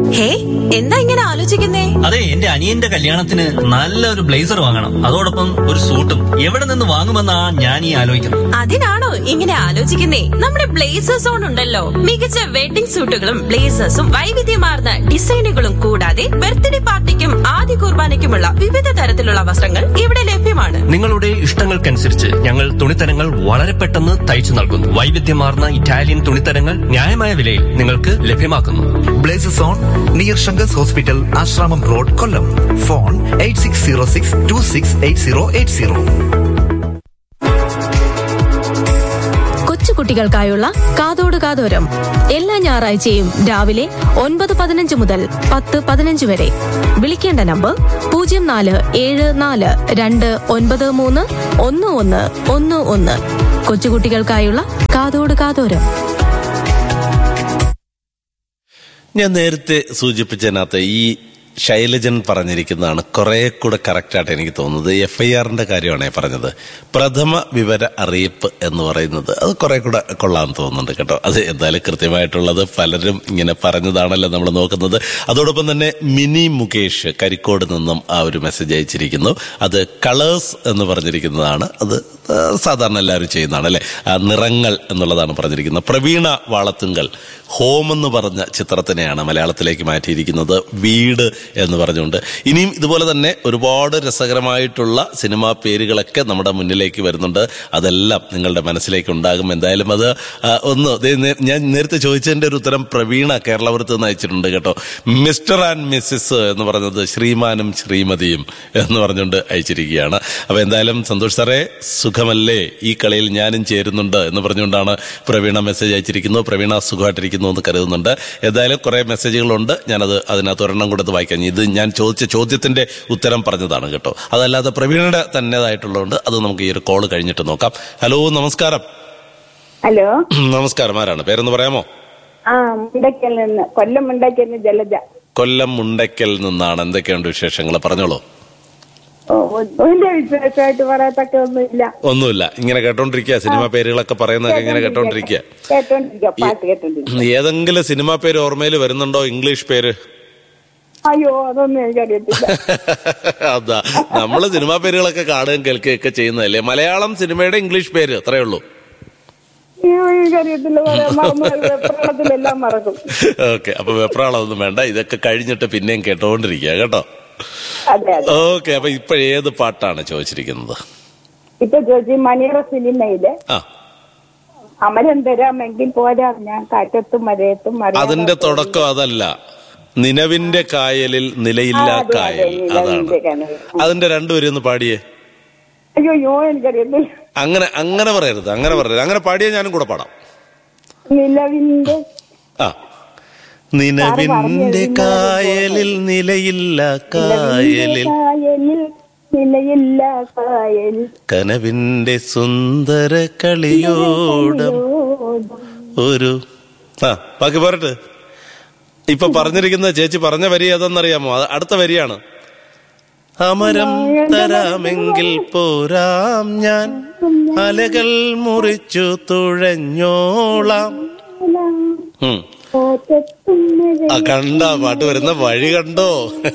ഹേ എന്താ ഇങ്ങനെ ആലോചിക്കുന്നേ അതെ എന്റെ അനിയന്റെ കല്യാണത്തിന് നല്ലൊരു ബ്ലേസർ വാങ്ങണം അതോടൊപ്പം ഒരു സൂട്ടും എവിടെ നിന്ന് വാങ്ങുമെന്നാ ഞാൻ ഈ ആലോചിക്കുന്നത് അതിനാണോ ഇങ്ങനെ ആലോചിക്കുന്നേ നമ്മുടെ ബ്ലേസേഴ്സ് സോൺ ഉണ്ടല്ലോ മികച്ച വെഡിംഗ് സൂട്ടുകളും ബ്ലേസേഴ്സും വൈവിധ്യമാർന്ന ഡിസൈനുകളും കൂടാതെ ബർത്ത്ഡേ പാർട്ടിക്കും ആദ്യ കുർബാനയ്ക്കുമുള്ള വിവിധ തരത്തിലുള്ള വസ്ത്രങ്ങൾ ഇവിടെ ലഭ്യമാണ് നിങ്ങളുടെ ഇഷ്ടങ്ങൾക്കനുസരിച്ച് ഞങ്ങൾ തുണിത്തരങ്ങൾ വളരെ പെട്ടെന്ന് തയ്ച്ചു നൽകുന്നു വൈവിധ്യമാർന്ന ഇറ്റാലിയൻ തുണിത്തരങ്ങൾ ന്യായമായ വിലയിൽ നിങ്ങൾക്ക് ലഭ്യമാക്കുന്നു Blazes on near Sankers hospital Asramam road Kollam phone eight six zero six two six eight zero eight zero കൊച്ചുകുട്ടികൾക്കായുള്ള കാതോട് കാതോരം എല്ലാ ഞായറാഴ്ചയും രാവിലെ ഒൻപത് പതിനഞ്ച് മുതൽ പത്ത് പതിനഞ്ച് വരെ വിളിക്കേണ്ട നമ്പർ പൂജ്യം നാല് ഏഴ് നാല് രണ്ട് ഒൻപത് മൂന്ന് ഒന്ന് ഒന്ന് ഒന്ന് ഒന്ന് കൊച്ചുകുട്ടികൾക്കായുള്ള കാതോട് കാതോരം ഞാൻ നേരത്തെ സൂചിപ്പിച്ചതിനകത്ത് ഈ ശൈലജൻ പറഞ്ഞിരിക്കുന്നതാണ് കുറെ കൂടെ കറക്റ്റായിട്ട് എനിക്ക് തോന്നുന്നത് എഫ് ഐ ആറിന്റെ കാര്യമാണ് ഞാൻ പറഞ്ഞത് പ്രഥമ വിവര അറിയിപ്പ് എന്ന് പറയുന്നത് അത് കുറെ കൂടെ കൊള്ളാൻ തോന്നുന്നുണ്ട് കേട്ടോ അത് എന്തായാലും കൃത്യമായിട്ടുള്ളത് പലരും ഇങ്ങനെ പറഞ്ഞതാണല്ലോ നമ്മൾ നോക്കുന്നത് അതോടൊപ്പം തന്നെ മിനി മുകേഷ് കരിക്കോട് നിന്നും ആ ഒരു മെസ്സേജ് അയച്ചിരിക്കുന്നു അത് കളേഴ്സ് എന്ന് പറഞ്ഞിരിക്കുന്നതാണ് അത് ആ, സാധാരണ എല്ലാവരും ചെയ്യുന്നതാണ് അല്ലെ ആ നിറങ്ങൾ എന്നുള്ളതാണ് പറഞ്ഞിരിക്കുന്നത് പ്രവീണ വാളത്തുങ്കൽ ഹോം എന്ന് പറഞ്ഞ ചിത്രത്തിനെയാണ് മലയാളത്തിലേക്ക് മാറ്റിയിരിക്കുന്നത് വീട് എന്ന് പറഞ്ഞുകൊണ്ട് ഇനിയും ഇതുപോലെ തന്നെ ഒരുപാട് രസകരമായിട്ടുള്ള സിനിമാ പേരുകളൊക്കെ നമ്മുടെ മുന്നിലേക്ക് വരുന്നുണ്ട് അതെല്ലാം നിങ്ങളുടെ മനസ്സിലേക്ക് ഉണ്ടാകും എന്തായാലും അത് ആ, ഒന്ന് ദേ നേ- ഞാൻ നേരത്തെ ചോദിച്ചതിന്റെ ഒരു ഉത്തരം പ്രവീണ കേരളപുരത്ത് നിന്ന് അയച്ചിട്ടുണ്ട് കേട്ടോ മിസ്റ്റർ ആൻഡ് മിസ്സിസ് എന്ന് പറഞ്ഞത് ശ്രീമാനും ശ്രീമതിയും എന്ന് പറഞ്ഞുകൊണ്ട് അയച്ചിരിക്കുകയാണ് അപ്പൊ എന്തായാലും സന്തോഷ് സാറേ സുഖമല്ലേ ഈ കളിയിൽ ഞാനും ചേരുന്നുണ്ട് എന്ന് പറഞ്ഞുകൊണ്ടാണ് പ്രവീണ മെസ്സേജ് അയച്ചിരിക്കുന്നത് പ്രവീണ സുഖമായിട്ടിരിക്കുന്നു എന്ന് കരുതുന്നുണ്ട് എന്തായാലും കുറെ മെസ്സേജുകളുണ്ട് ഞാനത് അതിനകത്ത് ഒരെണ്ണം കൊടുത്ത് വായിക്കാം ഇത് ഞാൻ ചോദിച്ച ചോദ്യത്തിന്റെ ഉത്തരം പറഞ്ഞതാണ് കേട്ടോ അതല്ലാതെ പ്രവീണയുടെ തന്നേതായിട്ടുള്ളതുകൊണ്ട് അത് നമുക്ക് ഈ ഒരു കോള് കഴിഞ്ഞിട്ട് നോക്കാം ഹലോ നമസ്കാരം ഹലോ നമസ്കാരം ആരാണ് പേരെന്ന് പറയാമോ ആ മുണ്ടയ്ക്കൽ നിന്ന് കൊല്ലം മുണ്ടയ്ക്കൽ നിന്ന് ജലജ കൊല്ലം മുണ്ടയ്ക്കൽ നിന്നാണ് എന്തൊക്കെയുണ്ട് വിശേഷങ്ങൾ പറഞ്ഞോളൂ ഓ, വലിയ വിശേഷമായിട്ട് പറയത്തക്ക ഒന്നുമില്ല ഒന്നുമില്ല ഇങ്ങനെ കേട്ടോണ്ടിരിക്കുക സിനിമാ പേരുകളൊക്കെ പറയുന്നതൊക്കെ ഇങ്ങനെ കേട്ടോണ്ടിരിക്കുക കേട്ടോണ്ടിരിക്കുക പാട്ട് കേട്ടോണ്ടിരിക്കുക ഏതെങ്കിലും സിനിമാ പേര് ഓർമ്മയിൽ വരുന്നുണ്ടോ ഇംഗ്ലീഷ് പേര് അയ്യോ അതൊന്നും എനിക്കറിയത്തില്ല അതാ നമ്മള് സിനിമാ പേരുകളൊക്കെ കാണുകയും കേൾക്കുകയൊക്കെ ചെയ്യുന്നതല്ലേ മലയാളം സിനിമയുടെ ഇംഗ്ലീഷ് പേര് അത്രേ ഉള്ളൂ അയ്യോ എനിക്കറിയത്തില്ല പറയാൻ മറന്നു പോയി. വെപ്രാളത്തിലെല്ലാം മറക്കും ഓക്കെ അപ്പൊ വെപ്രാളമൊന്നും വേണ്ട ഇതൊക്കെ കഴിഞ്ഞിട്ട് പിന്നെയും കേട്ടോണ്ടിരിക്കുക കേട്ടോ അതെ അതെ ഓക്കെ അപ്പൊ ഇപ്പൊ ഏത് പാട്ടാണ് ചോദിച്ചിരിക്കുന്നത് ഇപ്പൊ ചോദിച്ചു മണിയറ സിനിമയില് ആ അമരം തരാമെങ്കിൽ പോരാ ഞാൻ കാറ്റത്തും മരയത്തും മറിയാതെ അതിന്റെ തുടക്കം അതല്ല നിലവിന്റെ കായലിൽ നിലയില്ല ആ, അതെ, കായൽ അതെ, നിലവിന്റെ അതാണ് കായൽ. അതിന്റെ രണ്ടുപേരും ഒന്ന് പാടിയേ അയ്യോ അയ്യോ എനിക്കറിയത്തില്ല അങ്ങനെ അങ്ങനെ പറയരുത് അങ്ങനെ പറയരുത് അങ്ങനെ പാടിയാ ഞാനും കൂടെ പാടാം നിലവിന്റെ ആ നിലവിന്റെ കായലിൽ നിലയില്ല കായലിൽ കായലിൽ നിലയില്ല കായൽ കനവിന്റെ സുന്ദര കളിയോടം ഒരു ആ ബാക്കി പോരട്ടെ ഇപ്പൊ പറഞ്ഞിരിക്കുന്ന ചേച്ചി പറഞ്ഞ വരി ഏതെന്നറിയാമോ അത് അടുത്ത വരിയാണ് അമരം തരാമെങ്കിൽ പോരാം ഞാൻ അലകൾ മുറിച്ചു തുഴഞ്ഞോളാം ഉം. ആ കണ്ട പാട്ട് വരുന്ന വഴി കണ്ടോ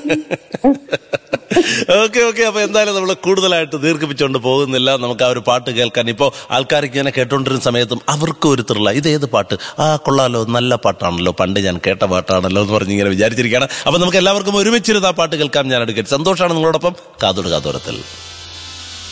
ഓക്കെ ഓക്കെ അപ്പൊ എന്തായാലും നമ്മൾ കൂടുതലായിട്ട് ദീർഘിപ്പിച്ചുകൊണ്ട് പോകുന്നില്ല നമുക്ക് ആ ഒരു പാട്ട് കേൾക്കാൻ ഇപ്പോ ആൾക്കാർക്ക് ഇങ്ങനെ കേട്ടോണ്ടിരുന്ന സമയത്തും അവർക്ക് ഒരു ത്രില്ല ഇത് ഏത് പാട്ട് ആ കൊള്ളാലോ നല്ല പാട്ടാണല്ലോ പണ്ട് ഞാൻ കേട്ട പാട്ടാണല്ലോ എന്ന് പറഞ്ഞ് ഇങ്ങനെ വിചാരിച്ചിരിക്കുകയാണ് അപ്പൊ നമുക്ക് എല്ലാവർക്കും ഒരുമിച്ചിരുന്ന് ആ പാട്ട് കേൾക്കാം ഞാൻ എടുക്കരുത് സന്തോഷമാണ് നിങ്ങളോടൊപ്പം കാതോട് കാതോരത്തിൽ